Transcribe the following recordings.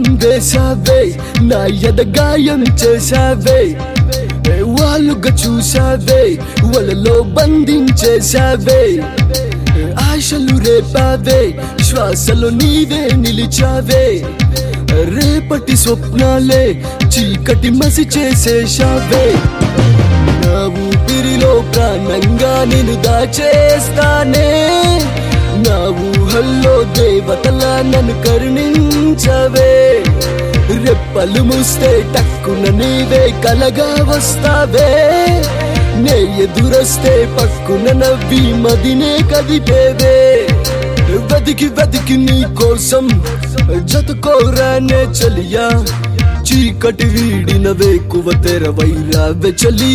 వేసావే నా ఎదగాయం చేసావే ఏ వాళ్ళుగా చూసావే వలలో బంధించేసావే ఏ ఆశలు రేపావే శ్వాసలో నీవే నిలిచావే రేపటి స్వప్నాలే చీకటి మసి చేసేశావే నా ఊపిరిలో ప్రాణంగా నేను దాచేస్తానే నా ఊహల్లో దేవతలా నన్ను కరుణించవే రెప్పలు మూస్తే టక్కున నీవే కలగా వస్తావే నే ఎదురొస్తే పక్కున నవ్వి మదినే కదిపేవే వెతికి వెతికి నీ కోసం జతకోరానే చలియా చీకటి వీడిన వేకువ తెరవైరావే చలి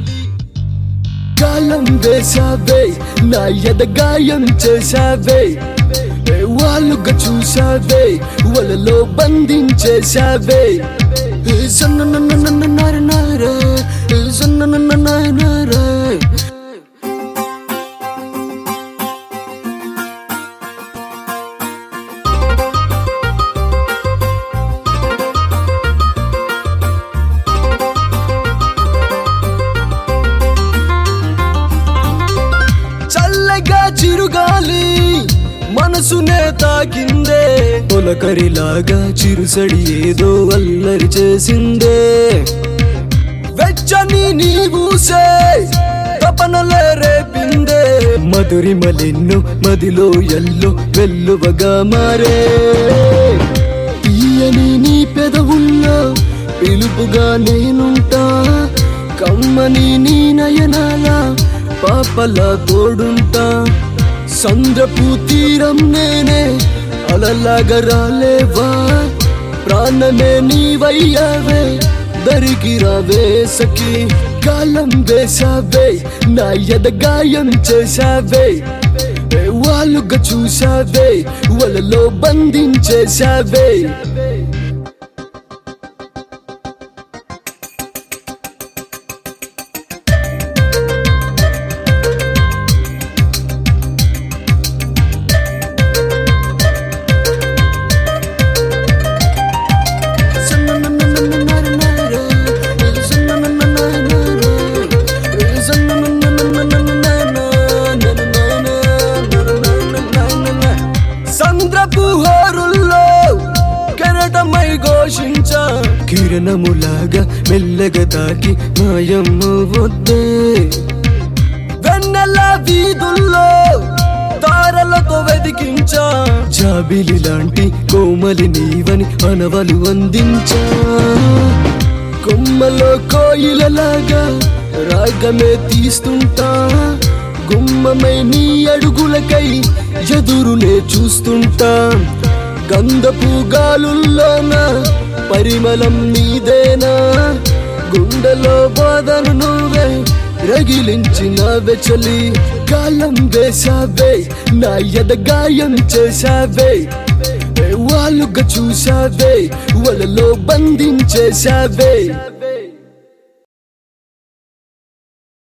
కాలం వేసావే నా ఎదగాయం చేసావే ఏ వాళ్ళుగా చూసావే వలలో బంధించేసావే ఏ సన్ననన్ననన్ననరనరే, ఏ సన్ననన్ననన్ననరే. చల్లగా చిరుగాలి మనసునే తాకిందే తొలకరిలాగా చిరుసడి ఏదో అల్లరి చేసిందే వెచ్చని నీ ఊసే తపనలే రేపిందే మధురిమలెన్ను మదిలో ఎల్లు వెల్లువగా మారే తీయని నీ పెదవుల్లో పిలుపుగా నేనుంటా కమ్మని నీ నయనాల పాపలా తోడుంటా సంద్రపు తీరం నేనే అలలాగా రాలేవా ప్రాణమే నీవయ్యావే దరికి రావే సఖి కాలం వేసావే నా ఎదగాయం చేసావే ఏ వాళ్ళుగా చూసావే వలలో బంధించేసావే సంద్రపు హోరుల్లో కెరటమై ఘోషించ కిరణములాగా మెల్లగా తాకి మాయమ్మ వద్దే వెన్నెల వీధుల్లో తారలతో వెతికించా జాబిలి లాంటి కోమలి నీవని అనవలు అందించా కొమ్మలో కోయిలలాగా రాగమే తీస్తుంటా గుమ్మమై నీ అడుగులకై ఎదురునే చూస్తుంటా గంధపు గాలుల్లోన పరిమళం నీదేనా గుండెలో బాధను నువ్వే రగిలించిన వెచలి కాలం వేసావే నా ఎదగాయం చేసావే ఏ వాళ్ళుగా చూసావే వలలో బంధించేసావే